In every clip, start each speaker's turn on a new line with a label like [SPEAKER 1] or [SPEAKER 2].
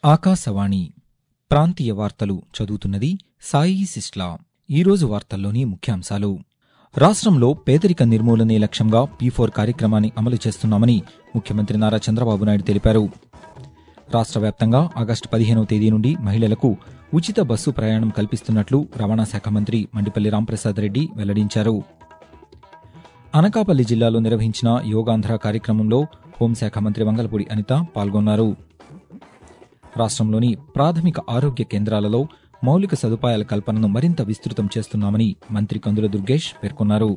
[SPEAKER 1] ఆకాశవాణి ప్రాంతీయ వార్తలు చదువుతున్నది సాయి సిస్లా ఈరోజు వార్తల్లోని ముఖ్యాంశాలు రాష్ట్రంలో పేదరిక నిర్మూలనే లక్ష్యంగా పీ ఫోర్ కార్యక్రమాన్ని అమలు చేస్తున్నామని ముఖ్యమంత్రి నారా చంద్రబాబు నాయుడు తెలిపారు రాష్ట్ర వ్యాప్తంగా ఆగస్టు పదిహేనవ తేదీ నుండి మహిళలకు ఉచిత బస్సు ప్రయాణం కల్పిస్తున్నట్లు రవాణా శాఖ మంత్రి మండిపల్లి రాంప్రసాద్ రెడ్డి వెల్లడించారు అనకాపల్లి జిల్లాలో నిర్వహించిన యోగాంధ్ర కార్యక్రమంలో హోంశాఖ మంత్రి వంగలపూడి అనిత పాల్గొన్నారు రాష్ట్రంలోని ప్రాథమిక ఆరోగ్య కేంద్రాలలో మౌలిక సదుపాయాల కల్పనను మరింత విస్తృతం చేస్తున్నామని మంత్రి కందుల దుర్గేష్ పేర్కొన్నారు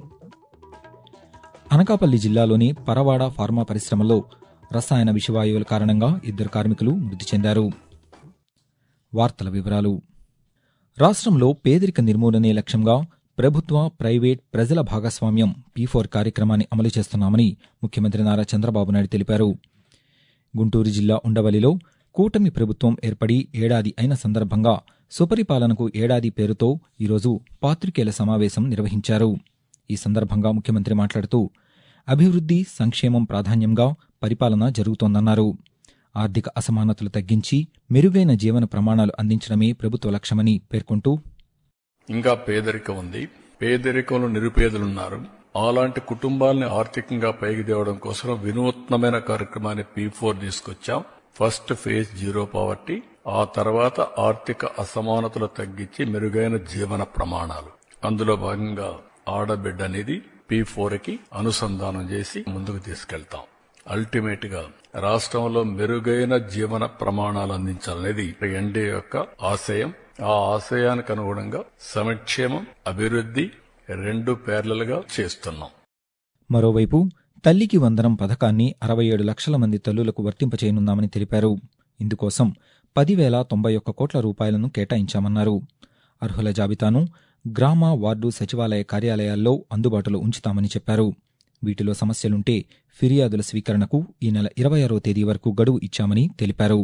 [SPEAKER 1] అనకాపల్లి జిల్లాలోని పరవాడ ఫార్మా పరిశ్రమలో రసాయన విషవాయువుల కారణంగా ఇద్దరు కార్మికులు మృతి చెందారు వార్తల వివరాలు రాష్ట్రంలో పేదరిక నిర్మూలనే లక్ష్యంగా ప్రభుత్వ ప్రైవేట్ ప్రజల భాగస్వామ్యం పీ ఫోర్ కార్యక్రమాన్ని అమలు చేస్తున్నామని ముఖ్యమంత్రి నారా చంద్రబాబు నాయుడు తెలిపారు గుంటూరు జిల్లా ఉండవల్లిలో కూటమి ప్రభుత్వం ఏర్పడి ఏడాది అయిన సందర్భంగా సుపరిపాలనకు ఏడాది పేరుతో ఈరోజు పాత్రికేయుల సమావేశం నిర్వహించారు ఈ సందర్భంగా ముఖ్యమంత్రి మాట్లాడుతూ అభివృద్ది సంక్షేమం ప్రాధాన్యంగా పరిపాలన జరుగుతోందన్నారు ఆర్థిక అసమానతలు తగ్గించి మెరుగైన జీవన ప్రమాణాలు అందించడమే ప్రభుత్వ లక్ష్యమని పేర్కొంటూ
[SPEAKER 2] ఇంకా పేదరికం ఉంది పేదరికంలో నిరుపేదలున్నారు అలాంటి కుటుంబాలని ఆర్థికంగా పైకి తేవడం కోసం వినూత్నమైన కార్యక్రమాన్ని పీ ఫోర్ తీసుకొచ్చాం ఫస్ట్ ఫేజ్ జీరో పావర్టీ ఆ తర్వాత ఆర్థిక అసమానతలు తగ్గించి మెరుగైన జీవన ప్రమాణాలు అందులో భాగంగా ఆడబిడ్డ అనేది పీ ఫోర్ కి అనుసంధానం చేసి ముందుకు తీసుకెళ్తాం అల్టిమేట్ గా రాష్ట్రంలో మెరుగైన జీవన ప్రమాణాలు అందించాలనేది ఎన్డీఏ యొక్క ఆశయం ఆ ఆశయానికి అనుగుణంగా సంక్షేమం అభివృద్ది రెండు పేర్లలుగా చేస్తున్నాం
[SPEAKER 1] మరోవైపు తల్లికి వందనం పథకాన్ని అరవై ఏడు లక్షల మంది తల్లులకు వర్తింపచేయనున్నామని తెలిపారు ఇందుకోసం పదివేల తొంభై ఒక్క కోట్ల రూపాయలను కేటాయించామన్నారు అర్హుల జాబితాను గ్రామ వార్డు సచివాలయ కార్యాలయాల్లో అందుబాటులో ఉంచుతామని చెప్పారు వీటిలో సమస్యలుంటే ఫిర్యాదుల స్వీకరణకు ఈ నెల ఇరవై ఆరో తేదీ వరకు గడువు ఇచ్చామని తెలిపారు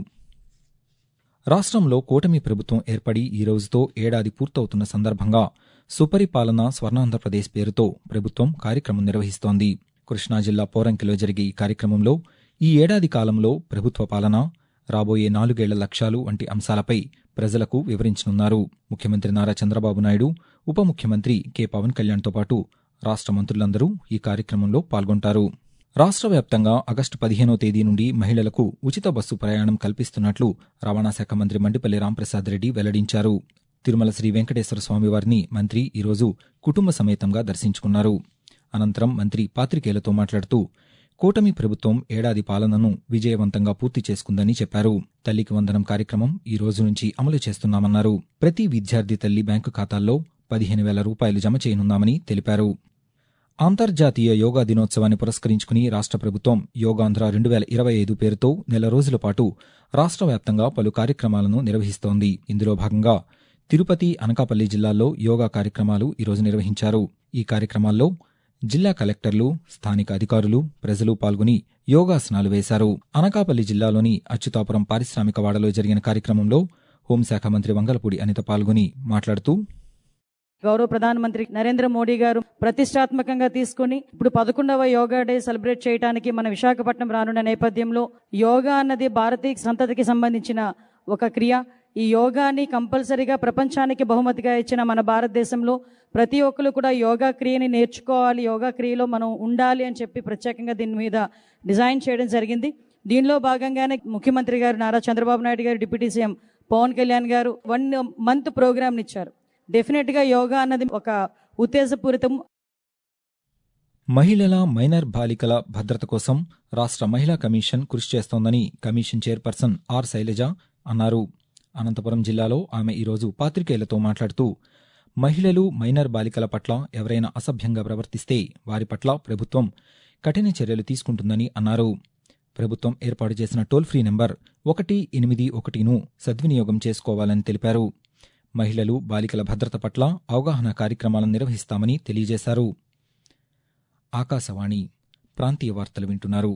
[SPEAKER 1] రాష్ట్రంలో కూటమి ప్రభుత్వం ఏర్పడి ఈ రోజుతో ఏడాది పూర్తవుతున్న సందర్భంగా సుపరిపాలన స్వర్ణాంధ్రప్రదేశ్ పేరుతో ప్రభుత్వం కార్యక్రమం నిర్వహిస్తోంది కృష్ణా జిల్లా పోరంకిలో జరిగే ఈ కార్యక్రమంలో ఈ ఏడాది కాలంలో ప్రభుత్వ పాలన రాబోయే నాలుగేళ్ల లక్ష్యాలు వంటి అంశాలపై ప్రజలకు వివరించనున్నారు ముఖ్యమంత్రి నారా చంద్రబాబు నాయుడు ఉప ముఖ్యమంత్రి కె పవన్ కళ్యాణ్తో పాటు రాష్ట్ర మంత్రులందరూ ఈ కార్యక్రమంలో పాల్గొంటారు రాష్ట్ర వ్యాప్తంగా ఆగస్టు పదిహేనో తేదీ నుండి మహిళలకు ఉచిత బస్సు ప్రయాణం కల్పిస్తున్నట్లు రవాణా శాఖ మంత్రి మండిపల్లి రాంప్రసాద్ రెడ్డి వెల్లడించారు తిరుమల శ్రీ వెంకటేశ్వర స్వామివారిని మంత్రి ఈరోజు కుటుంబ సమేతంగా దర్శించుకున్నారు అనంతరం మంత్రి పాత్రికేయులతో మాట్లాడుతూ కూటమి ప్రభుత్వం ఏడాది పాలనను విజయవంతంగా పూర్తి చేసుకుందని చెప్పారు తల్లికి వందనం కార్యక్రమం ఈ రోజు నుంచి అమలు చేస్తున్నామన్నారు ప్రతి విద్యార్థి తల్లి బ్యాంకు ఖాతాల్లో పదిహేను వేల రూపాయలు జమ చేయనున్నామని తెలిపారు అంతర్జాతీయ యోగా దినోత్సవాన్ని పురస్కరించుకుని రాష్ట్ర ప్రభుత్వం యోగాంధ్ర రెండు వేల ఇరవై ఐదు పేరుతో నెల రోజుల పాటు రాష్ట్ర వ్యాప్తంగా పలు కార్యక్రమాలను నిర్వహిస్తోంది ఇందులో భాగంగా తిరుపతి అనకాపల్లి జిల్లాల్లో యోగా కార్యక్రమాలు ఈరోజు నిర్వహించారు ఈ కార్యక్రమాల్లో జిల్లా కలెక్టర్లు స్థానిక అధికారులు ప్రజలు పాల్గొని యోగాసనాలు వేశారు అనకాపల్లి జిల్లాలోని అచ్యుతాపురం పారిశ్రామిక వాడలో జరిగిన కార్యక్రమంలో హోంశాఖ మంత్రి వంగలపూడి అనిత పాల్గొని మాట్లాడుతూ
[SPEAKER 3] గౌరవ ప్రధానమంత్రి నరేంద్ర మోడీ గారు ప్రతిష్టాత్మకంగా తీసుకుని ఇప్పుడు పదకొండవ యోగా డే సెలబ్రేట్ చేయడానికి మన విశాఖపట్నం రానున్న నేపథ్యంలో యోగా అన్నది భారతీయ సంతతికి సంబంధించిన ఒక క్రియ ఈ యోగాని కంపల్సరీగా ప్రపంచానికి బహుమతిగా ఇచ్చిన మన భారతదేశంలో ప్రతి ఒక్కరు కూడా యోగా క్రియని నేర్చుకోవాలి యోగా క్రియలో మనం ఉండాలి అని చెప్పి ప్రత్యేకంగా దీని మీద డిజైన్ చేయడం జరిగింది దీనిలో భాగంగానే ముఖ్యమంత్రి గారు నారా చంద్రబాబు నాయుడు గారు deputy CM Pawan Kalyan garu one month programme ఇచ్చారు డెఫినెట్ గా యోగా అన్నది ఒక ఉత్తేజపూరితం
[SPEAKER 1] మహిళల మైనర్ బాలికల భద్రత కోసం రాష్ట్ర మహిళా కమిషన్ కృషి చేస్తోందని కమిషన్ చైర్పర్సన్ ఆర్ శైలజ అన్నారు అనంతపురం జిల్లాలో ఆమె ఈరోజు పాత్రికేయులతో మాట్లాడుతూ మహిళలు మైనర్ బాలికల పట్ల ఎవరైనా అసభ్యంగా ప్రవర్తిస్తే వారి పట్ల ప్రభుత్వం కఠిన చర్యలు తీసుకుంటుందని అన్నారు ప్రభుత్వం ఏర్పాటు చేసిన టోల్ ఫ్రీ నెంబర్ ఒకటి ఎనిమిది ఒకటిను సద్వినియోగం చేసుకోవాలని తెలిపారు మహిళలు బాలికల భద్రత పట్ల అవగాహన కార్యక్రమాలను నిర్వహిస్తామని తెలియజేశారు ఆకాశవాణి ప్రాంతీయ వార్తలు వింటున్నారు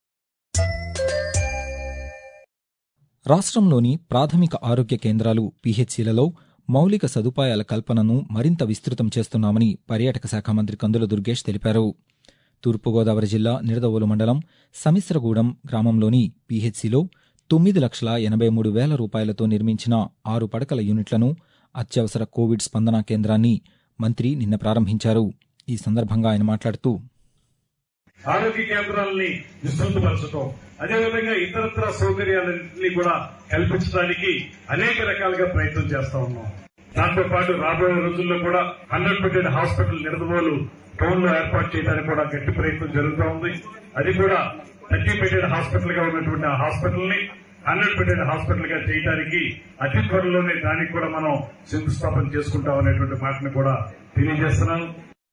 [SPEAKER 1] రాష్ట్రంలోని ప్రాథమిక ఆరోగ్య కేంద్రాలు పీహెచ్సీలలో మౌలిక సదుపాయాల కల్పనను మరింత విస్తృతం చేస్తున్నామని పర్యాటక శాఖ మంత్రి కందుల దుర్గేష్ తెలిపారు తూర్పుగోదావరి జిల్లా నిడదవోలు మండలం సమిశ్రగూడెం గ్రామంలోని పీహెచ్సీలో తొమ్మిది లక్షల ఎనభై మూడు వేల రూపాయలతో నిర్మించిన ఆరు పడకల యూనిట్లను అత్యవసర కోవిడ్ స్పందన కేంద్రాన్ని మంత్రి నిన్న ప్రారంభించారు ఈ సందర్భంగా ఆయన మాట్లాడుతూ
[SPEAKER 4] ఆరోగ్య కేంద్రాలని విస్తృతపరచడం అదేవిధంగా ఇతరత్ర సౌకర్యాలన్నింటినీ కూడా కల్పించడానికి అనేక రకాలుగా ప్రయత్నం చేస్తా ఉన్నాం దాంతో పాటు రాబోయే రోజుల్లో కూడా హండ్రెడ్ బెడెడ్ హాస్పిటల్ నిర్మూలు టౌన్ లో ఏర్పాటు చేయడానికి కూడా గట్టి ప్రయత్నం జరుగుతూ ఉంది అది కూడా థర్టీ బెడెడ్ హాస్పిటల్ గా ఉన్నటువంటి ఆ హాస్పిటల్ ని హండ్రెడ్ బెడెడ్ హాస్పిటల్ గా చేయడానికి అతి త్వరలోనే దానికి కూడా మనం శంకుస్థాపన చేసుకుంటాం అనేటువంటి మాటను కూడా తెలియజేస్తున్నాను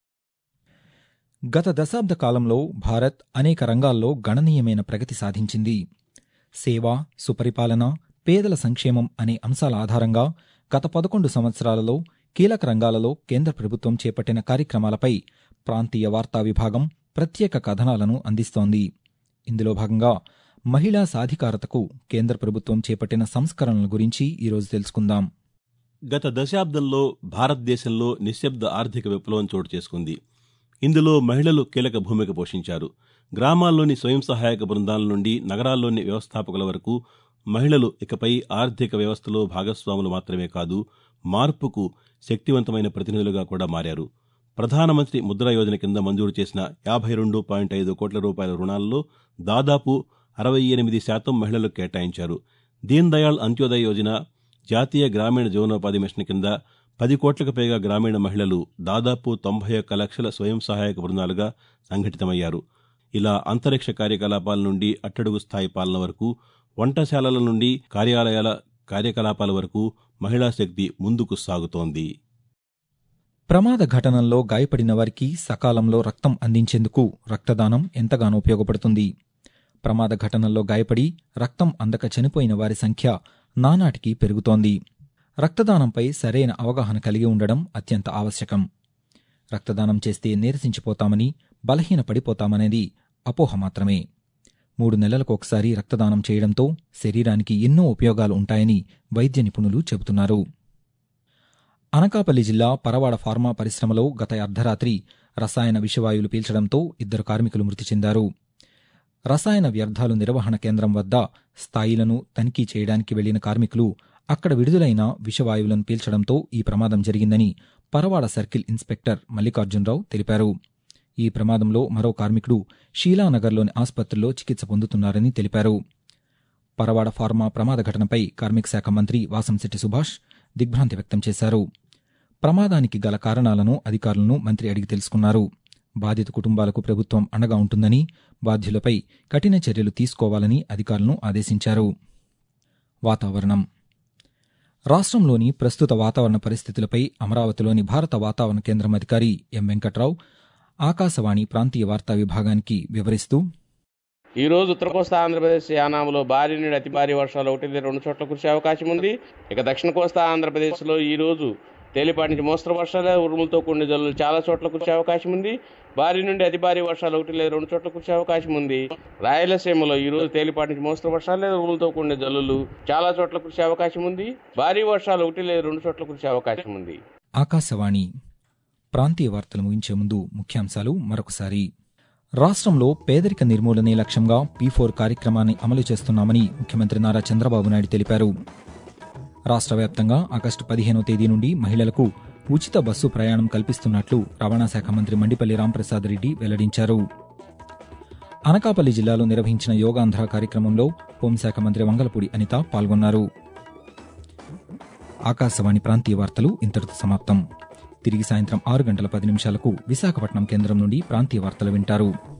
[SPEAKER 1] గత దశాబ్ద కాలంలో భారత్ అనేక రంగాల్లో గణనీయమైన ప్రగతి సాధించింది సేవ సుపరిపాలన పేదల సంక్షేమం అనే అంశాల ఆధారంగా గత పదకొండు సంవత్సరాలలో కీలక రంగాలలో కేంద్ర ప్రభుత్వం చేపట్టిన కార్యక్రమాలపై ప్రాంతీయ వార్తా విభాగం ప్రత్యేక కథనాలను అందిస్తోంది ఇందులో భాగంగా మహిళా సాధికారతకు కేంద్ర ప్రభుత్వం చేపట్టిన సంస్కరణల గురించి ఈరోజు తెలుసుకుందాం
[SPEAKER 5] గత దశాబ్దంలో భారతదేశంలో నిశ్శబ్ద ఆర్థిక విప్లవం చోటు చేసుకుంది ఇందులో మహిళలు కీలక భూమిక పోషించారు గ్రామాల్లోని స్వయం సహాయక బృందాల నుండి నగరాల్లోని వ్యవస్థాపకుల వరకు మహిళలు ఇకపై ఆర్థిక వ్యవస్థలో భాగస్వాములు మాత్రమే కాదు మార్పుకు శక్తివంతమైన ప్రతినిధులుగా కూడా మారారు ప్రధానమంత్రి ముద్రా యోజన కింద మంజూరు చేసిన యాభై రెండు పాయింట్ ఐదు కోట్ల రూపాయల రుణాల్లో దాదాపు అరవై ఎనిమిది శాతం మహిళలకు కేటాయించారు దీన్ దయాళ్ అంత్యోదయ యోజన జాతీయ గ్రామీణ జీవనోపాధి మిషన్ కింద పది కోట్లకు పైగా గ్రామీణ మహిళలు దాదాపు తొంభై ఒక్క లక్షల స్వయం సహాయక బృందాలుగా సంఘటితమయ్యారు ఇలా అంతరిక్ష కార్యకలాపాల నుండి అట్టడుగు స్థాయి పాలన వరకు వంటశాలల నుండి కార్యాలయాల కార్యకలాపాల వరకు మహిళా శక్తి ముందుకు సాగుతోంది
[SPEAKER 1] ప్రమాద ఘటనల్లో గాయపడిన వారికి సకాలంలో రక్తం అందించేందుకు రక్తదానం ఎంతగానో ఉపయోగపడుతుంది ప్రమాద ఘటనల్లో గాయపడి రక్తం అందక చనిపోయిన వారి సంఖ్య నానాటికి పెరుగుతోంది రక్తదానంపై సరైన అవగాహన కలిగి ఉండడం అత్యంత ఆవశ్యకం రక్తదానం చేస్తే నీరసించిపోతామని బలహీన పడిపోతామనేది అపోహ మాత్రమే మూడు నెలలకు ఒకసారి రక్తదానం చేయడంతో శరీరానికి ఎన్నో ఉపయోగాలు ఉంటాయని వైద్య నిపుణులు చెబుతున్నారు అనకాపల్లి జిల్లా పరవాడ ఫార్మా పరిశ్రమలో గత అర్ధరాత్రి రసాయన విషవాయువులు పీల్చడంతో ఇద్దరు కార్మికులు మృతి చెందారు రసాయన వ్యర్థాలు నిర్వహణ కేంద్రం వద్ద స్థాయిలను తనిఖీ చేయడానికి వెళ్లిన కార్మికులు అక్కడ విడుదలైన విషవాయువులను పీల్చడంతో ఈ ప్రమాదం జరిగిందని పరవాడ సర్కిల్ ఇన్స్పెక్టర్ మల్లికార్జునరావు తెలిపారు ఈ ప్రమాదంలో మరో కార్మికుడు షీలానగర్లోని ఆసుపత్రిలో చికిత్స పొందుతున్నారని తెలిపారు పరవాడ ఫార్మా ప్రమాద ఘటనపై కార్మిక శాఖ మంత్రి వాసంశెట్టి సుభాష్ దిగ్భ్రాంతి వ్యక్తం చేశారు ప్రమాదానికి గల కారణాలను అధికారులను మంత్రి అడిగి తెలుసుకున్నారు బాధిత కుటుంబాలకు ప్రభుత్వం అండగా ఉంటుందని బాధ్యులపై కఠిన చర్యలు తీసుకోవాలని అధికారులను ఆదేశించారు వాతావరణం రాష్ట్రంలోని ప్రస్తుత వాతావరణ పరిస్థితులపై అమరావతిలోని భారత వాతావరణ కేంద్రం అధికారి ఎం వెంకట్రావు ఆకాశవాణి ప్రాంతీయ వార్తా విభాగానికి వివరిస్తూ
[SPEAKER 6] ఈ రోజు ఉత్తర కోస్తా ఆంధ్రప్రదేశ్ యానాములో భారీ నుండి అతి భారీ వర్షాలు ఒకటి లేదా రెండు చోట్ల కురిసే అవకాశం ఉంది ఇక దక్షిణ కోస్తా ఆంధ్రప్రదేశ్లో ఈ రోజు తేలిపాటి నుంచి మోస్తరు వర్షాలు ఉరుములతో కూడిన జల్లులు చాలా చోట్ల కురిసే అవకాశం ఉంది భారీ నుండి అతి భారీ వర్షాలు ఒకటి లేదా రెండు చోట్ల కురిసే అవకాశం ఉంది రాయలసీమలో ఈ రోజు తేలిపాటి నుంచి మోస్తరు వర్షాలు లేదా ఉరుములతో కూడిన జల్లులు చాలా చోట్ల కురిసే అవకాశం ఉంది భారీ వర్షాలు ఒకటి లేదా రెండు చోట్ల కురిసే అవకాశం ఉంది
[SPEAKER 1] ఆకాశవాణి ప్రాంతీయ వార్తలు ముగించే ముందు ముఖ్యాంశాలు మరొకసారి రాష్ట్రంలో పేదరిక నిర్మూలనే లక్ష్యంగా పీ ఫోర్ కార్యక్రమాన్ని అమలు చేస్తున్నామని ముఖ్యమంత్రి నారా చంద్రబాబు నాయుడు తెలిపారు రాష్ట్ర వ్యాప్తంగా ఆగస్టు పదిహేనో తేదీ నుండి మహిళలకు ఉచిత బస్సు ప్రయాణం కల్పిస్తున్నట్లు రవాణా శాఖ మంత్రి మండిపల్లి రాంప్రసాద్ రెడ్డి వెల్లడించారు అనకాపల్లి జిల్లాలో నిర్వహించిన యోగాంధ్ర కార్యక్రమంలో హోంశాఖ మంత్రి వంగలపూడి అనిత పాల్గొన్నారు ఆకాశవాణి ప్రాంతీయ వార్తలు ఇంతటితో సమాప్తం తిరిగి సాయంత్రం ఆరు గంటల పది నిమిషాలకు విశాఖపట్నం కేంద్రం నుండి ప్రాంతీయ వార్తలు వింటారు